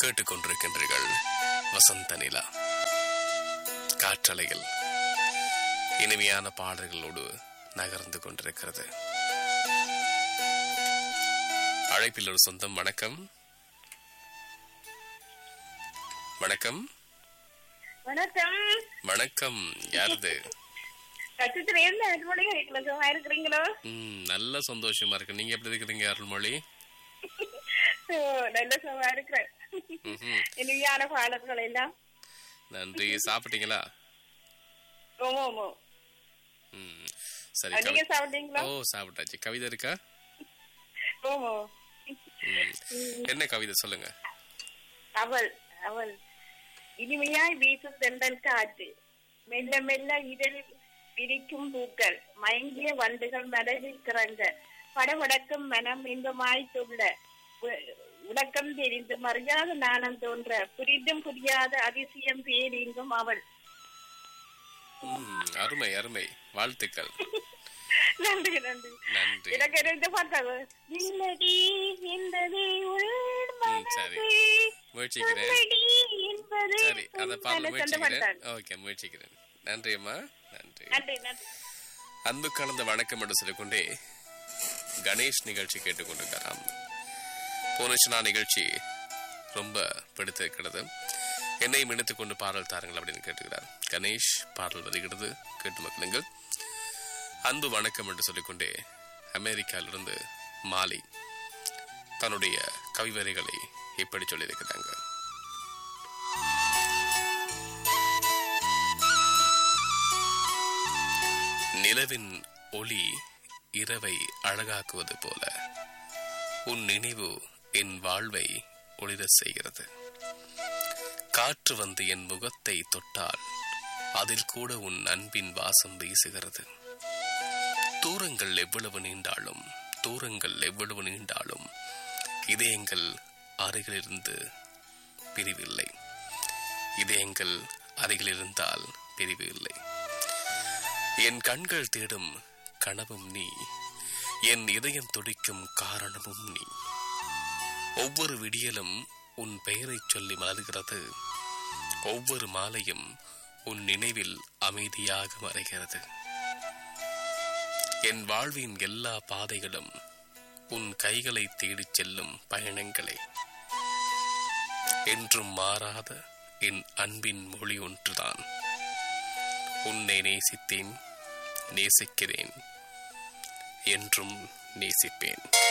கேட்டுக்கொண்டிருக்கின்றீர்கள் வசந்த நிலா காற்றலையில் இனிமையான பாடல்களோடு நகர்ந்து கொண்டிருக்கிறது அழைப்பில் ஒரு சொந்தம் வணக்கம் வணக்கம் வணக்கம் வணக்கம் யாருது கட்டத்துல இருந்து அருள்மொழி சும்மா இருக்கிறீங்களோ ம், நல்ல சந்தோஷமா இருக்கு நீங்க எப்படி இருக்கிறீங்க அருள்மொழி ஓ, நல்ல சும்மா இருக்கிறேன் ம்ஹும். இனிமையான பாடல்கள் எல்லாம் நன்றி சாப்பிட்டீங்களா ஓமோ ஓமோ ம், சரி நீங்க கவி- சாப்பிட்டீங்களா ஓ சாப்பிட்டாச்சு கவிதை இருக்கா ஓமோ ம். என்ன கவிதை சொல்லுங்க அவள் அவள் இனிமையாய் வீசும் தென்றல் காற்று மெல்ல மெல்ல இதழ் விரிக்கும் பூக்கள் மயங்கிய வண்டுகள் மலரில் கிறங்க படபடக்கும் மனம் இன்பமாய் துள்ள உ- உடக்கம் தெரிந்து மறியாத நாணம் தோன்ற புரிந்தும் புரியாத அதிசயம் பேரிங்கும் அவள் ம், அருமை அருமை வாழ்த்துக்கள் நன்றி நன்றி நன்றி எனக்கு ரெண்டு பார்த்தது நிம்மதி என்பதே உள் ம், சரி. மனதே. முயற்சிக்கிறேன் நிம்மதி என்பதே சரி அந்த உன் பாடல மனசு. அந்த முயற்சிக்கிறேன் பாட்டு. ஓகே முயற்சிக்கிறேன் நன்றி அம்மா நன்றி நன்றி நன்றி அன்பு கலந்த வணக்கம் என்று சொல்லிக்கொண்டே கணேஷ் நிகழ்ச்சி கேட்டுக்கொண்டிருக்கிறாராம் போனுச்சுனா நிகழ்ச்சி ரொம்ப பிடித்திருக்கிறது என்னை இணைத்துக் கொண்டு பாடல் தாருங்கள் அப்படின்னு கேட்டுக்கிறார் கணேஷ் பாடல் வருகிறது கேட்டு மக்களுங்கள் அன்பு வணக்கம் என்று சொல்லிக்கொண்டே அமெரிக்காவிலிருந்து மாலி தன்னுடைய கவிவரிகளை இப்படி சொல்லியிருக்கிறாங்க நிலவின் ஒளி இரவை அழகாக்குவது போல உன் நினைவு என் வாழ்வை ஒளிரச் செய்கிறது காற்று வந்து என் முகத்தை தொட்டால் அதில் கூட உன் அன்பின் வாசம் வீசுகிறது தூரங்கள் எவ்வளவு நீண்டாலும் தூரங்கள் எவ்வளவு நீண்டாலும் இதயங்கள் அருகிலிருந்து பிரிவில்லை இதயங்கள் அருகிலிருந்தால் பிரிவு இல்லை என் கண்கள் தேடும் கனவும் நீ என் இதயம் துடிக்கும் காரணமும் நீ ஒவ்வொரு விடியலும் உன் பெயரைச் சொல்லி மலர்கிறது ஒவ்வொரு மாலையும் உன் நினைவில் அமைதியாக மறைகிறது என் வாழ்வின் எல்லா பாதைகளும் உன் கைகளை தேடிச் செல்லும் பயணங்களே என்றும் மாறாத என் அன்பின் மொழி ஒன்றுதான் உன்னை நேசித்தேன் நேசிக்கிறேன் என்றும் நேசிப்பேன்